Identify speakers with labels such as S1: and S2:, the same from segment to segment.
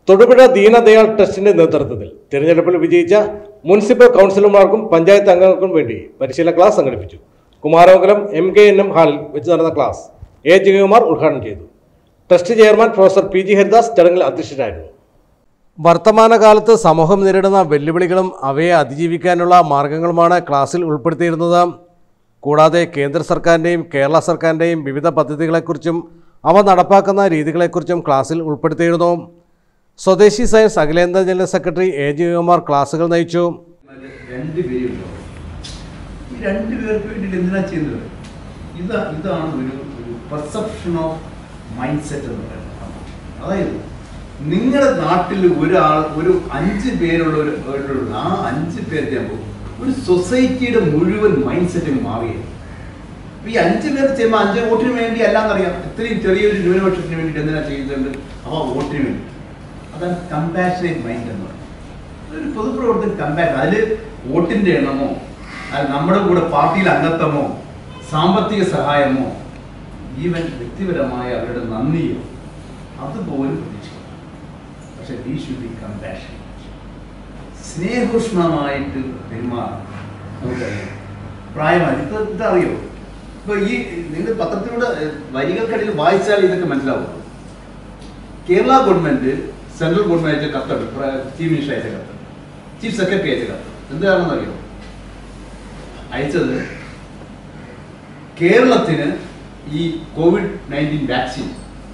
S1: തൊടുപുഴ ദീനദയാൾ ട്രസ്റ്റിന്റെ നേതൃത്വത്തിൽ തിരഞ്ഞെടുപ്പിൽ വിജയിച്ച മുനിസിപ്പൽ കൗൺസിലർമാർക്കും പഞ്ചായത്ത് അംഗങ്ങൾക്കും വേണ്ടി പരിശീലന ക്ലാസ് സംഘടിപ്പിച്ചു Kumaramangalam M K N M ഹാളിൽ വെച്ച് നടന്ന ക്ലാസ് എ ജയകുമാർ ഉദ്ഘാടനം ചെയ്തു trust chairman professor P G Haridas ചടങ്ങിൽ അധ്യക്ഷനായിരുന്നു വർത്തമാനകാലത്ത് സമൂഹം നേരിടുന്ന വെല്ലുവിളികളും അവയെ അതിജീവിക്കാനുള്ള മാർഗങ്ങളുമാണ് ക്ലാസ്സിൽ ഉൾപ്പെടുത്തിയിരുന്നത് കൂടാതെ കേന്ദ്ര സർക്കാരിൻ്റെയും കേരള സർക്കാരിൻ്റെയും വിവിധ പദ്ധതികളെക്കുറിച്ചും അവ നടപ്പാക്കുന്ന രീതികളെക്കുറിച്ചും ക്ലാസ്സിൽ ഉൾപ്പെടുത്തിയിരുന്നു സ്വദേശി സയൻസ് അഖിലേന്ത്യാ general secretary A G Kumar ക്ലാസുകൾ നയിച്ചു
S2: രണ്ട് പേരുണ്ടോ ഈ രണ്ട് പേർക്ക് വേണ്ടിയിട്ട് എന്തിനാ ചെയ്യുന്നത് ഇതാ ഇതാണ് ഒരു ഒരു പെർസെപ്ഷൻ ഓഫ് മൈൻഡ് സെറ്റ് എന്ന് പറയുന്നത് അതായത് നിങ്ങളുടെ നാട്ടിൽ ഒരാൾ ഒരു അഞ്ച് പേരുള്ള ഒരു ഒരു- ആ അഞ്ച് പേർ ചെയ്യുമ്പോൾ ഒരു സൊസൈറ്റിയുടെ മുഴുവൻ മൈൻഡ് സെറ്റ് മാറുകയാണ് അപ്പൊ ഈ അഞ്ച് പേർ ചെയ്യുമ്പോൾ അഞ്ച് വോട്ടിന് വേണ്ടി അല്ലാന്ന് അറിയാം ഇത്രയും ചെറിയൊരു ന്യൂനപക്ഷത്തിന് വേണ്ടിയിട്ട് എന്തിനാ ചെയ്യുന്നുണ്ട് അപ്പോൾ വോട്ടിന് വേണ്ടി അതാണ് കമ്പാഷനേറ്റ് മൈൻഡ് എന്ന് പറയുന്നത് ഒരു പൊതുപ്രവർത്തകൻ കമ്പാഷൻ അതിൽ വോട്ടിന്റെ എണ്ണമോ അത് നമ്മുടെ കൂടെ പാർട്ടിയിൽ അംഗത്വമോ സാമ്പത്തിക സഹായമോ ഈവൻ വ്യക്തിപരമായ അവരുടെ നന്ദിയോ അതുപോലും പ്രതീക്ഷിക്കണം പക്ഷെ വി ഷുഡ് ബി കമ്പാഷൻ സ്നേഹോഷ്മമായിട്ട് പെരുമാറാം നമുക്കറിയാം പ്രായമായി ഇത് ഇതറിയോ ഇപ്പൊ ഈ നിങ്ങൾ പത്രത്തിലൂടെ ഏഹ്, വരികൾക്കിടയിൽ വായിച്ചാൽ ഇതൊക്കെ മനസ്സിലാവും കേരള ഗവൺമെന്റ് സെൻട്രൽ ഗവൺമെന്റ് അയച്ച കത്തുണ്ട് പ്ര- ചീഫ് മിനിസ്റ്റർ അയച്ച കത്ത് ചീഫ് സെക്രട്ടറി അയച്ച കത്ത് എന്താണെന്ന് അറിയോ അയച്ചത് കേരളത്തിന് ഈ കോവിഡ് നയൻറ്റീൻ വാക്സിൻ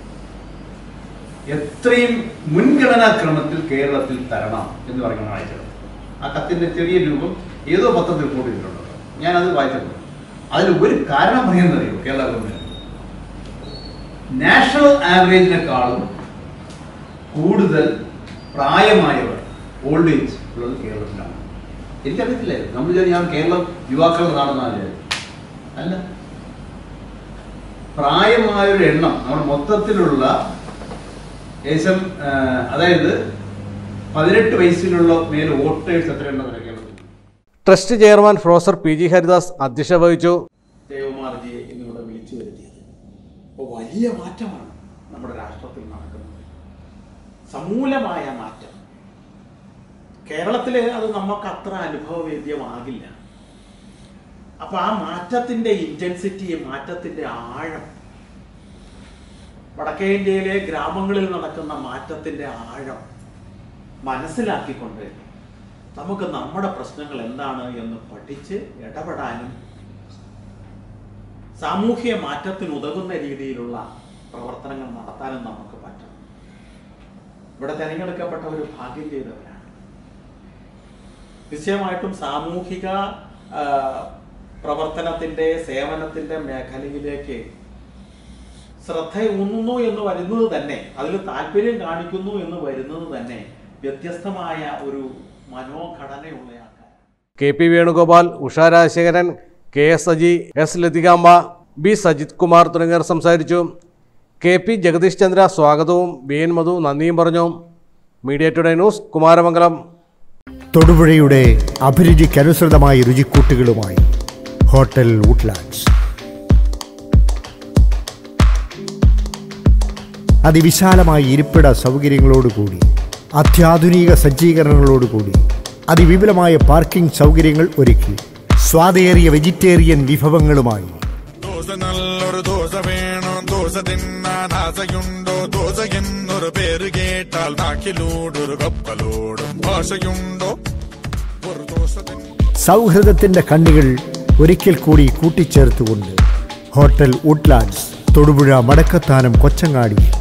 S2: എത്രയും മുൻഗണനാ ക്രമത്തിൽ കേരളത്തിൽ തരണം എന്ന് പറയുന്നത് അയച്ചത് ആ കത്തിന്റെ ചെറിയ രൂപം ഏതോ പത്രത്തിൽ റിപ്പോർട്ട് ചെയ്തിട്ടുണ്ട് ഞാനത് വായിച്ചിട്ടുണ്ട് അതിൽ ഒരു കാരണം പറയുന്നറിയോ കേരള ഗവൺമെന്റ് നാഷണൽ ആവറേജിനെക്കാളും കൂടുതൽ പ്രായമായവർ ഓൾഡ് ഏജ് ഉള്ളത് കേരളത്തിലാണ് എനിക്കറിയത്തില്ല നമ്മൾ വിചാരിക്കും ഞാൻ കേരളം യുവാക്കളുടെ നാടെന്നാണ് വിചാരിച്ചത് അല്ല പ്രായമായൊരു എണ്ണം നമ്മുടെ മൊത്തത്തിലുള്ള ഏകദേശം ആ, അതായത് പതിനെട്ട് വയസ്സിലുള്ള മേൽ വോട്ടേഴ്സ് എത്രയുണ്ടെന്ന് കേരളത്തിൽ
S1: trust chairman professor P G Haridas അധ്യക്ഷത വഹിച്ചു
S3: ദേവമാർജിയെ ഇന്നിവിടെ വിളിച്ചു വരുത്തിയത് അപ്പോൾ വലിയ മാറ്റമാണ് നമ്മുടെ രാഷ്ട്രത്തിൽ നടക്കുന്നത് സമൂലമായ മാറ്റം കേരളത്തിൽ അത് നമുക്ക് അത്ര അനുഭവവേദ്യമാകില്ല അപ്പൊ ആ മാറ്റത്തിന്റെ ഇന്റൻസിറ്റി മാറ്റത്തിന്റെ ആഴം വടക്കേ ഇന്ത്യയിലെ ഗ്രാമങ്ങളിൽ നടക്കുന്ന മാറ്റത്തിന്റെ ആഴം മനസ്സിലാക്കിക്കൊണ്ട് നമുക്ക് നമ്മുടെ പ്രശ്നങ്ങൾ എന്താണ് എന്ന് പഠിച്ച് ഇടപെടാനും സാമൂഹ്യ മാറ്റത്തിന് ഉതകുന്ന രീതിയിലുള്ള പ്രവർത്തനങ്ങൾ നടത്താനും നമുക്ക് പറ്റണം ഇവിടെ തിരഞ്ഞെടുക്കപ്പെട്ട ഒരു ഭാഗ്യം ചെയ്തവരാണ് നിശ്ചയമായിട്ടും സാമൂഹിക ആ, പ്രവർത്തനത്തിന്റെ സേവനത്തിന്റെ മേഖലയിലേക്ക് ശ്രദ്ധയൂന്നുന്നു എന്ന് വരുന്നത് തന്നെ അതിൽ താല്പര്യം കാണിക്കുന്നു എന്ന് വരുന്നത് തന്നെ വ്യത്യസ്തമായ ഒരു മനോഘടനയുള്ള ആൾക്കാർ
S1: K P Venugopal Usha Rajasekharan K S Aji S Lathikamba B Sajith Kumar തുടങ്ങിയവർ സംസാരിച്ചു കെ പി ജഗദീഷ് ചന്ദ്ര സ്വാഗതവും ബി എൻ മധു നന്ദിയും പറഞ്ഞു മീഡിയ ടുഡേ ന്യൂസ് കുമാരമംഗലം
S4: തൊടുപുഴയുടെ അഭിരുചിക്കനുസൃതമായ രുചിക്കൂട്ടുകളുമായി ഹോട്ടൽ വുഡ്ലാൻഡ്സ് അതിവിശാലമായ ഇരിപ്പിട സൗകര്യങ്ങളോടുകൂടി അത്യാധുനിക സജ്ജീകരണങ്ങളോടുകൂടി അതിവിപുലമായ പാർക്കിംഗ് സൗകര്യങ്ങൾ ഒരുക്കി സ്വാദേറിയ വെജിറ്റേറിയൻ വിഭവങ്ങളുമായി
S5: ദോശ നല്ലൊരു ദോശ വേണം ദോശ തിന്നാൻ ആശയുണ്ടോ ദോശ എന്നൊരു പേര് കേട്ടാൽ നാക്കിലൂടൊരു കപ്പലോടും ഭാഷയുണ്ടോ ഒരു ദോശ തിന്ന
S4: സൗഹൃദത്തിന്റെ കണ്ണികൾ ഒരിക്കൽ കൂടി കൂട്ടിച്ചേർത്തുകൊണ്ട് ഹോട്ടൽ വുഡ്ലാൻഡ്സ് തൊടുപുഴ മടക്കത്താനം കൊച്ചങ്ങാടി